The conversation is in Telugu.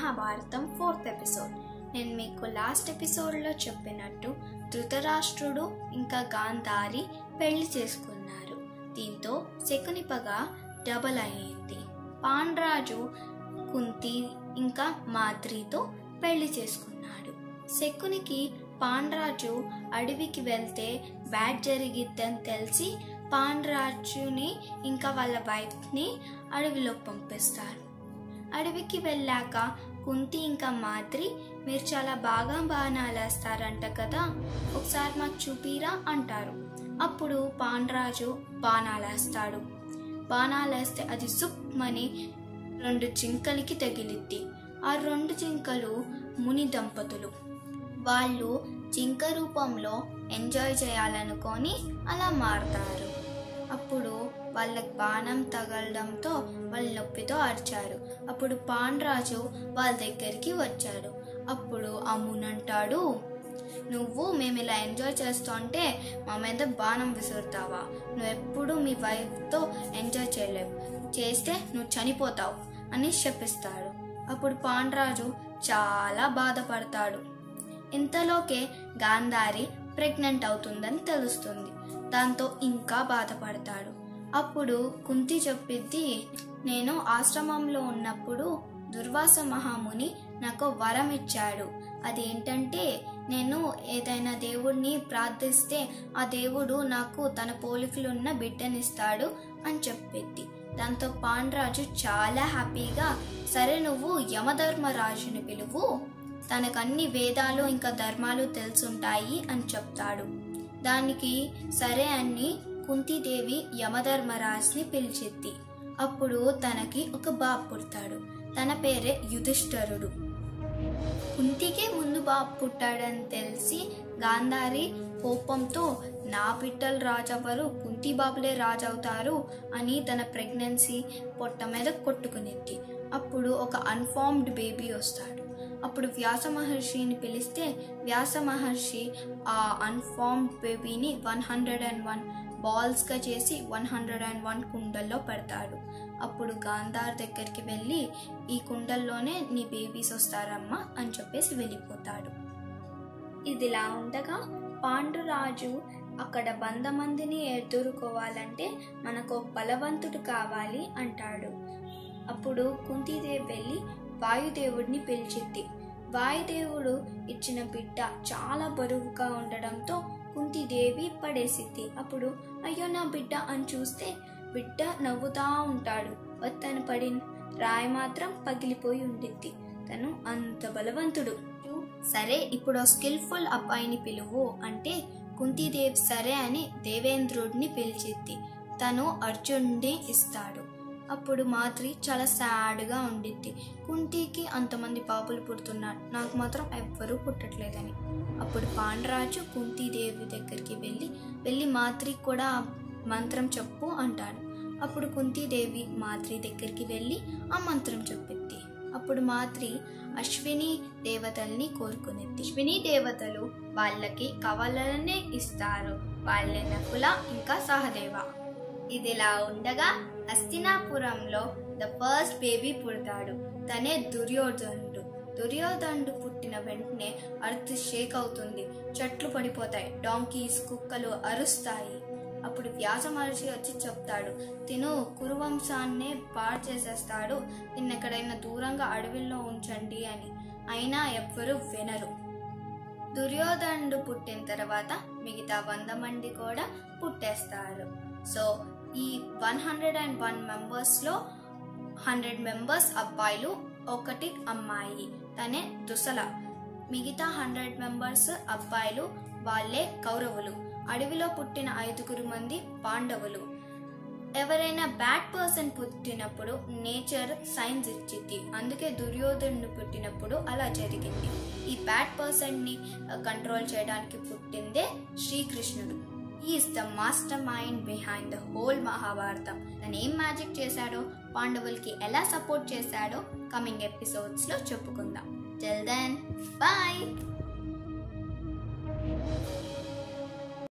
మహాభారతం ఫోర్త్ ఎపిసోడ్ నేను మీకు లాస్ట్ ఎపిసోడ్లో చెప్పినట్టు ధృతరాష్ట్రుడు ఇంకా గాంధారి పెళ్లి చేసుకున్నారు దీంతో శకునిపగ డబల్ అయ్యింది పాండ్రాజు కుంతి ఇంకా మాద్రితో పెళ్లి చేసుకున్నాడు శకునికి పాండ్రాజు అడవికి వెళ్తే బ్యాడ్ జరిగిద్దని తెలిసి పాండ్రాజుని ఇంకా వాళ్ళ వైఫ్ని అడవిలో పంపిస్తారు అడవికి వెళ్ళాక కుంతి ఇంకా మాద్రి మీరు చాలా బాగా బాణాలు వేస్తారంట కదా ఒకసారి మాకు చూపిరా అంటారు అప్పుడు పాండ్రాజు బాణాలు వేస్తాడు బాణాలు వేస్తే అది సుప్మని రెండు జింకలకి తగిలిద్ది ఆ రెండు జింకలు ముని దంపతులు వాళ్ళు జింక రూపంలో ఎంజాయ్ చేయాలనుకొని అలా మారుతారు అప్పుడు వాళ్ళకి బాణం తగలడంతో వాళ్ళు నొప్పితో అరిచారు అప్పుడు పాండ్రాజు వాళ్ళ దగ్గరికి వచ్చాడు అప్పుడు అమ్మునంటాడు నువ్వు మేము ఇలా ఎంజాయ్ చేస్తుంటే మా మీద బాణం విసురుతావా నువ్వు ఎప్పుడు మీ వైఫ్తో ఎంజాయ్ చేయలేవు చేస్తే నువ్వు చనిపోతావు అని శపిస్తాడు అప్పుడు పాండ్రాజు చాలా బాధపడతాడు ఇంతలోకే గాంధారి ప్రెగ్నెంట్ అవుతుందని తెలుస్తుంది దాంతో ఇంకా బాధపడతాడు అప్పుడు కుంతి చెప్పిద్ది నేను ఆశ్రమంలో ఉన్నప్పుడు దుర్వాస మహాముని నాకు వరం ఇచ్చాడు అదేంటంటే నేను ఏదైనా దేవుడిని ప్రార్థిస్తే ఆ దేవుడు నాకు తన పోలికలున్న బిడ్డనిస్తాడు అని చెప్పిద్ది దాంతో పాండ్రాజు చాలా హ్యాపీగా సరే నువ్వు యమధర్మరాజుని పిలువు తనకన్ని వేదాలు ఇంకా ధర్మాలు తెలుసుంటాయి అని చెప్తాడు దానికి సరే అని కుంతిదేవి యమధర్మరాజ్ని పిలిచిద్ది అప్పుడు తనకి ఒక బాబు పుడతాడు తన పేరే యుధిష్ఠరుడు కుంతికే ముందు బాబు పుట్టాడని తెలిసి గాంధారి కోపంతో నా బిడ్డలు రాజవ్వరు కుంతి బాబులే రాజవుతారు అని తన ప్రెగ్నెన్సీ పొట్ట మీద కొట్టుకునిద్ది అప్పుడు ఒక అన్ఫార్మ్డ్ బేబీ వస్తాడు అప్పుడు వ్యాస మహర్షిని పిలిస్తే వ్యాస మహర్షి ఆ అన్ఫార్మ్డ్ బేబీని వన్ హండ్రెడ్ అండ్ వన్ బాల్స్గా చేసి వన్ హండ్రెడ్ అండ్ వన్ కుండల్లో పెడతాడు అప్పుడు గాంధార్ దగ్గరికి వెళ్ళి ఈ కుండల్లోనే నీ బేబీస్ వస్తారమ్మా అని చెప్పేసి వెళ్ళిపోతాడు ఇదిలా ఉండగా పాండురాజు అక్కడ వంద మందిని ఎదుర్కోవాలంటే మనకు బలవంతుడు కావాలి అంటాడు అప్పుడు కుంతీదేవి వెళ్ళి వాయుదేవుడిని పిలిచిద్ది వాయుదేవుడు ఇచ్చిన బిడ్డ చాలా బరువుగా ఉండడంతో కుంతిదేవి పడేసిద్ది అప్పుడు అయ్యో నా బిడ్డ అని చూస్తే బిడ్డ నవ్వుతా ఉంటాడు తను పడిన రాయి మాత్రం పగిలిపోయి ఉండిద్ది తను అంత బలవంతుడు సరే ఇప్పుడు స్కిల్ఫుల్ అబ్బాయిని పిలువు అంటే కుంతిదేవి సరే అని దేవేంద్రుడిని పిలిచిద్ది తను అర్జునుడిని ఇస్తాడు అప్పుడు మాత్రి చాలా సాడ్గా ఉండిద్ది కుంతికి అంతమంది పాపులు పుడుతున్నారు నాకు మాత్రం ఎవ్వరూ పుట్టట్లేదని అప్పుడు పాండరాజు కుంతీదేవి దగ్గరికి వెళ్ళి వెళ్ళి మాత్రికి కూడా మంత్రం చెప్పు అంటాడు అప్పుడు కుంతీదేవి మాత్రి దగ్గరికి వెళ్ళి ఆ మంత్రం చెప్పిద్ది అప్పుడు మాత్రి అశ్విని దేవతల్ని కోరుకునేది అశ్విని దేవతలు వాళ్ళకి కవలనే ఇస్తారు వాళ్ళే నకుల ఇంకా సహదేవ ఇదిలా ఉండగా హస్తినాపురంలో ద ఫస్ట్ బేబీ పుడతాడు తనే దుర్యోధనుడు దుర్యోధనుడు పుట్టిన వెంటనే అర్త్ షేక్ అవుతుంది చెట్లు పడిపోతాయి డాంకీస్ కుక్కలు అరుస్తాయి అప్పుడు వ్యాస మహర్షి వచ్చి చెప్తాడు తిను కురువంశాన్నే పాడు చేసేస్తాడు నిన్న ఎక్కడైనా దూరంగా అడవిలో ఉంచండి అని అయినా ఎవ్వరూ వినరు దుర్యోధనుడు పుట్టిన తర్వాత మిగతా వంద మంది కూడా పుట్టేస్తారు సో ఈ వన్ హండ్రెడ్ అండ్ వన్ మెంబర్స్లో హండ్రెడ్ మెంబర్స్ అబ్బాయిలు ఒకటి అమ్మాయి తనే దుసల మిగతా హండ్రెడ్ మెంబర్స్ అబ్బాయిలు వాళ్ళే కౌరవులు అడవిలో పుట్టిన ఐదుగురు మంది పాండవులు ఎవరైనా బ్యాడ్ పర్సన్ పుట్టినప్పుడు నేచర్ సైన్స్ ఇచ్చింది అందుకే దుర్యోధనుడు పుట్టినప్పుడు అలా జరిగింది ఈ బ్యాడ్ పర్సన్ని కంట్రోల్ చేయడానికి పుట్టిందే శ్రీకృష్ణుడు is the mastermind behind the whole Mahabharatam తను ఏం మ్యాజిక్ చేశాడో పాండవులకి ఎలా సపోర్ట్ చేశాడో కమింగ్ ఎపిసోడ్స్లో చెప్పుకుందాం టిల్ దెన్ బాయ్